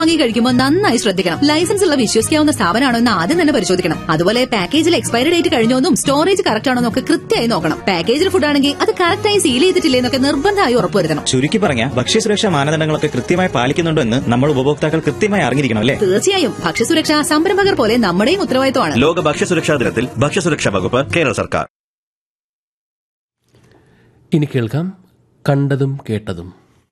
വാങ്ങി കഴിക്കുമ്പോൾ നന്നായി ശ്രദ്ധിക്കണം ലൈസൻസ് ഉള്ള വിശ്വസിക്കാവുന്ന സ്ഥാപനമാണോ എന്ന് ആദ്യം തന്നെ പരിശോധിക്കണം അതുപോലെ പാക്കേജിൽ എക്സ്പയറി ഡേറ്റ് കഴിഞ്ഞോന്നും സ്റ്റോറേജ് കറക്റ്റ് ആണോ എന്നൊക്കെ കൃത്യമായി നോക്കണം പാക്കേജിൽ ഫുഡ് ആണെങ്കിൽ അത് കറക്റ്റായി സീൽ ചെയ്തിട്ടില്ലേ എന്നൊക്കെ നിർബന്ധമായി ഉറപ്പുവരുത്തണം ചുരുക്കി പറഞ്ഞ ഭക്ഷ്യസുരക്ഷാ മാനദണ്ഡങ്ങളൊക്കെ കൃത്യമായി പാലിക്കുന്നുണ്ടോ എന്ന് നമ്മൾ ഉപഭോക്താക്കൾ കൃത്യമായി അറിഞ്ഞിരിക്കണം അല്ലേ തീർച്ചയായും ഭക്ഷ്യസുരക്ഷ സംരംഭകർ പോലെ നമ്മുടെയും ഉത്തരവാദിത്തമാണ് ലോക ഭക്ഷ്യസുരക്ഷാ ദിനത്തിൽ ഭക്ഷ്യസുരക്ഷാ വകുപ്പ് കേരള സർക്കാർ ഇനി കേൾക്കാം കണ്ടതും കേട്ടതും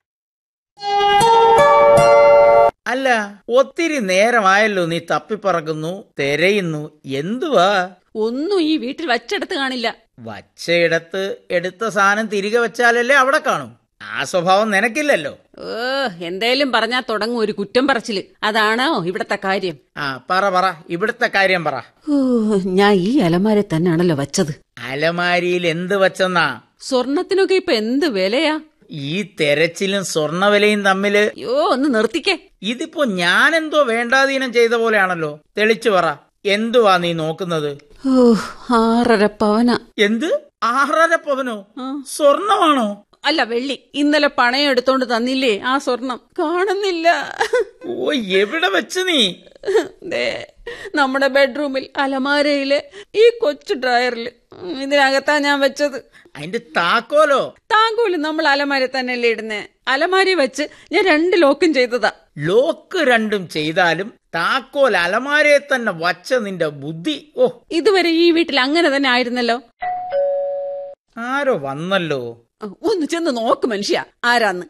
അല്ല ഒത്തിരി നേരമായല്ലോ നീ തപ്പിപ്പറക്കുന്നു തിരയുന്നു എന്തുവാ ഒന്നും ഈ വീട്ടിൽ വച്ചെടുത്ത് കാണില്ല വച്ചയിടത്ത് എടുത്ത സാധനം തിരികെ വെച്ചാലല്ലേ അവിടെ കാണും ആ സ്വഭാവം നിനക്കില്ലല്ലോ ഏ എന്തേലും പറഞ്ഞാ തുടങ്ങും ഒരു കുറ്റം പറച്ചില് അതാണോ ഇവിടത്തെ കാര്യം ആ പറ പറ ഇവിടുത്തെ കാര്യം പറ ഓ, ഞാൻ ഈ അലമാരെ തന്നെയാണല്ലോ വച്ചത് അലമാരിയിൽ എന്ത് വച്ചെന്നാ സ്വർണത്തിനൊക്കെ ഇപ്പൊ എന്ത് വിലയാ ഈ തെരച്ചിലും സ്വർണവിലയും തമ്മില് അയ്യോ ഒന്ന് നിർത്തിക്കേ ഇതിപ്പോ ഞാനെന്തോ വേണ്ടാധീനം ചെയ്ത പോലെയാണല്ലോ തെളിച്ചു പറ എന്തുവാ നീ നോക്കുന്നത് ഓ ആറര പവന എന്ത് ആറര പവനോ സ്വർണമാണോ അല്ല വെള്ളി ഇന്നലെ പണയം എടുത്തോണ്ട് തന്നില്ലേ ആ സ്വർണം കാണുന്നില്ല ഓ എവിടെ വെച്ച് നീ ദേ, നമ്മുടെ ബെഡ്റൂമിൽ അലമാരയില് ഈ കൊച്ചു ഡ്രയറില് ഇതിനകത്താ ഞാൻ വെച്ചത് അതിന്റെ താക്കോലോ താങ്കോല് നമ്മൾ അലമാര തന്നെയല്ലേ ഇടുന്നേ അലമാരി വെച്ച് ഞാൻ രണ്ട് ലോക്കും ചെയ്തതാ ലോക്ക് രണ്ടും ചെയ്താലും താക്കോൽ അലമാരയെ തന്നെ വച്ച നിന്റെ ബുദ്ധി ഓ ഇതുവരെ ഈ വീട്ടിൽ അങ്ങനെ തന്നെ ആയിരുന്നല്ലോ ആരോ വന്നല്ലോ ആ, ഒന്ന് ചെന്ന് നോക്ക് മനുഷ്യ ആരാന്ന്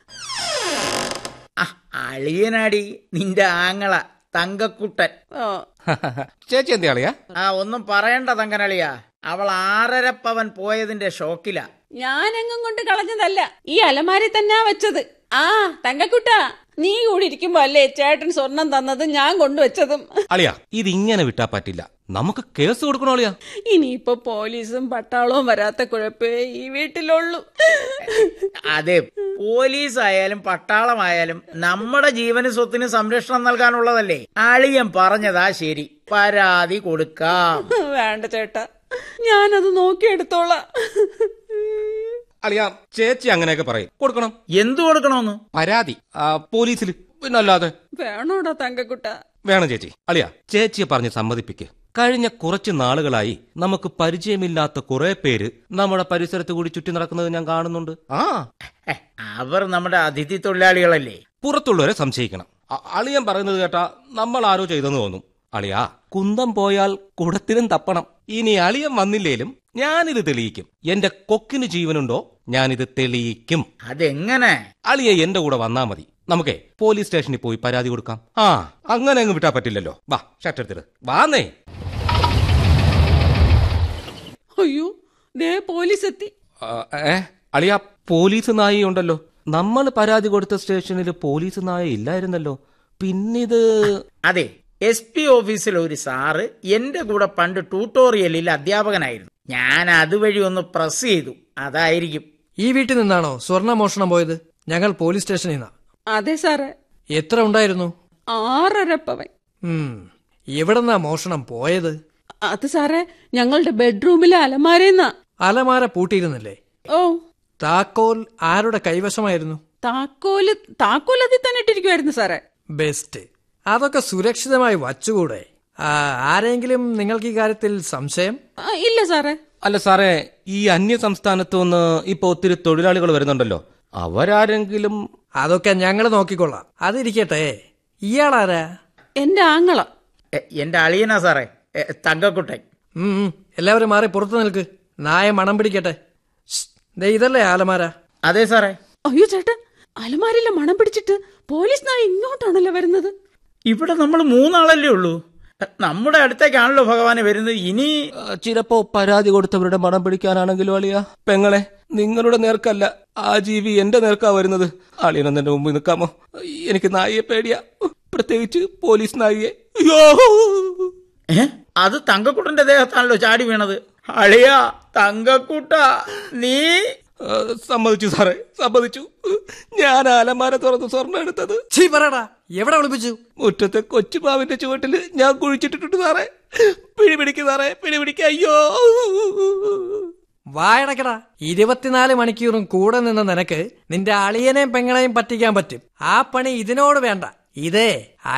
ആ അളിയനാടി നിന്റെ ആങ്ങള തങ്കക്കുട്ടൻ ഓ, ചേച്ചി എന്താ കളിയാ ആ ഒന്നും പറയണ്ട തങ്കനളിയാ അവൾ ആറര പവൻ പോയതിന്റെ ഷോക്കിലാ ഞാനെങ്ങും കൊണ്ട് കളഞ്ഞതല്ല ഈ അലമാരി തന്നെയാ വെച്ചത് ആ തങ്കക്കുട്ട നീ കൂടി ഇരിക്കുമ്പോ അല്ലേ ചേട്ടൻ സ്വർണം തന്നതും ഞാൻ കൊണ്ടുവച്ചതും അളിയാ ഇതിങ്ങനെ വിട്ടാ പറ്റില്ല നമുക്ക് കേസ് കൊടുക്കണോ അളിയാ ഇനിയിപ്പോ പോലീസും പട്ടാളവും വരാത്ത കുഴപ്പേ ഈ വീട്ടിലുള്ളൂ അതെ പോലീസ് ആയാലും പട്ടാളമായാലും നമ്മുടെ ജീവന് സ്വത്തിന് സംരക്ഷണം നൽകാനുള്ളതല്ലേ അളിയൻ പറഞ്ഞതാ ശരി പരാതി കൊടുക്കാം വേണ്ട ചേട്ടാ ഞാനത് നോക്കിയെടുത്തോളാം അളിയാ ചേച്ചി അങ്ങനെയൊക്കെ പറയും കൊടുക്കണം എന്തു കൊടുക്കണോന്ന് പരാതി ആ, പോലീസിൽ പിന്നല്ലാതെ വേണോടാ തങ്കക്കുട്ട വേണം ചേച്ചി അളിയാ ചേച്ചിയെ പറഞ്ഞ് സമ്മതിപ്പിക്ക് കഴിഞ്ഞ കുറച്ച് നാളുകളായി നമുക്ക് പരിചയമില്ലാത്ത കുറെ പേര് നമ്മുടെ പരിസരത്ത് കൂടി ചുറ്റി നടക്കുന്നത് ഞാൻ കാണുന്നുണ്ട് ആ ഹെ, അവർ നമ്മുടെ അതിഥി തൊഴിലാളികളല്ലേ പുറത്തുള്ളവരെ സംശയിക്കണം അ- അളിയൻ പറയുന്നത് കേട്ടാ നമ്മൾ ആരോ ചെയ്തെന്ന് തോന്നും അളിയാ കുന്തം പോയാൽ കുടത്തിനും തപ്പണം ഇനി അളിയൻ വന്നില്ലേലും ഞാനിത് തെളിയിക്കും എന്റെ കൊക്കിന് ജീവനുണ്ടോ ഞാനിത് തെളിയിക്കും അതെങ്ങനെ അളിയെ എന്റെ കൂടെ വന്നാ മതി നമുക്കേ പോലീസ് സ്റ്റേഷനിൽ പോയി പരാതി കൊടുക്കാം ആ അങ്ങനെ അങ്ങ് വിട്ടാ പറ്റില്ലല്ലോ വാ ഷർട്ട് എടുത്തിട്ട് വാന്നേ അയ്യോ ദേ പോലീസ് എത്തി ആ, ഏ അളിയ പോലീസ് നായി ഉണ്ടല്ലോ നമ്മൾ പരാതി കൊടുത്ത സ്റ്റേഷനിൽ പോലീസ് നായ ഇല്ലായിരുന്നല്ലോ പിന്നിത് അതെ എസ് പി ഓഫീസിൽ ഒരു സാറ് എന്റെ കൂടെ പണ്ട് ട്യൂട്ടോറിയലിൽ അധ്യാപകനായിരുന്നു ഞാൻ അതുവഴി ഒന്ന് പ്രസ് ചെയ്തു അതായിരിക്കും ഈ വീട്ടിൽ നിന്നാണോ സ്വർണ്ണ മോഷണം പോയത് ഞങ്ങൾ പോലീസ് സ്റ്റേഷനിൽ നിന്നാ അതെ സാറേ എത്ര ഉണ്ടായിരുന്നു ആറര പവൻ ഉം, എവിടെന്നാ മോഷണം പോയത് അത് സാറേ ഞങ്ങളുടെ ബെഡ്റൂമിലെ അലമാരേന്നാ അലമാര പൂട്ടിയിരുന്നില്ലേ ഓ താക്കോൽ ആരുടെ കൈവശമായിരുന്നു താക്കോല് താക്കോൽ അതിൽ തന്നെ ഇട്ടിരിക്കുമായിരുന്നു സാറേ ബെസ്റ്റ് അതൊക്കെ സുരക്ഷിതമായി വച്ചുകൂടെ ആ, ആരെങ്കിലും നിങ്ങൾക്ക് ഈ കാര്യത്തിൽ സംശയം ആ, ഇല്ല സാറേ അല്ല സാറേ ഈ അന്യ സംസ്ഥാനത്ത് നിന്ന് ഇപ്പൊ ഒത്തിരി തൊഴിലാളികൾ വരുന്നുണ്ടല്ലോ അവരാരെങ്കിലും അതൊക്കെ ഞങ്ങൾ നോക്കിക്കൊള്ളാം അതിരിക്കട്ടെ ഇയാളാരാ എന്റെ ആങ്ങള എ, എന്റെ അളിയനാ സാറേ എ, തങ്കക്കുട്ടൻ ഉം, ഉം, എല്ലാവരും മാറി പുറത്തു നിൽക്ക് നായ മണം പിടിക്കട്ടെ ശ്ശ്, ദേ ഇതല്ലേ ആലമാര അതെ സാറേ അയ്യോ ചേട്ടൻ അലമാരിലെ മണം പിടിച്ചിട്ട് പോലീസ് നായ ഇങ്ങോട്ടാണല്ലോ വരുന്നത് ഇവിടെ നമ്മൾ മൂന്നാളല്ലേ ഉള്ളൂ എ, നമ്മുടെ അടുത്തേക്കാണല്ലോ ഭഗവാനെ വരുന്നത് ഇനി ആ, ചിലപ്പോ പരാതി കൊടുത്തവരുടെ മണം പിടിക്കാനാണെങ്കിലും അളിയ പെങ്ങളെ നിങ്ങളുടെ നേർക്കല്ല ആ ജീവി എന്റെ നേർക്കാ വരുന്നത് അളിയനെന്നെ മുമ്പിൽ നിൽക്കാമോ എനിക്ക് നായിയെ പേടിയാ പ്രത്യേകിച്ച് പോലീസ് നായിയെ അയ്യോ ഏ? അത് തങ്കക്കുട്ടന്റെ ദേഹത്താണല്ലോ ചാടി വീണത് അളിയ തങ്കക്കുട്ട നീ ആ, സമ്മതിച്ചു സാറേ സമ്മതിച്ചു ഞാൻ അലമാര തുറന്ന് സ്വർണ്ണം എടുത്തത് ചീ പറയടാ എവിടെ വിളിപ്പിച്ചു മുറ്റത്തെ കൊച്ചുപാവിന്റെ ചുവട്ടില് ഞാൻ കുഴിച്ചിട്ടിട്ടുണ്ട് സാറേ പിടിപിടിക്ക് സാറേ പിടിപിടിക്ക് അയ്യോ വായടക്കടാ ഇരുപത്തിനാല് മണിക്കൂറും കൂടെ നിന്ന നിനക്ക് നിന്റെ അളിയനെയും പെങ്ങളെയും പറ്റിക്കാൻ പറ്റും ആ പണി ഇതിനോട് വേണ്ട ഇതേ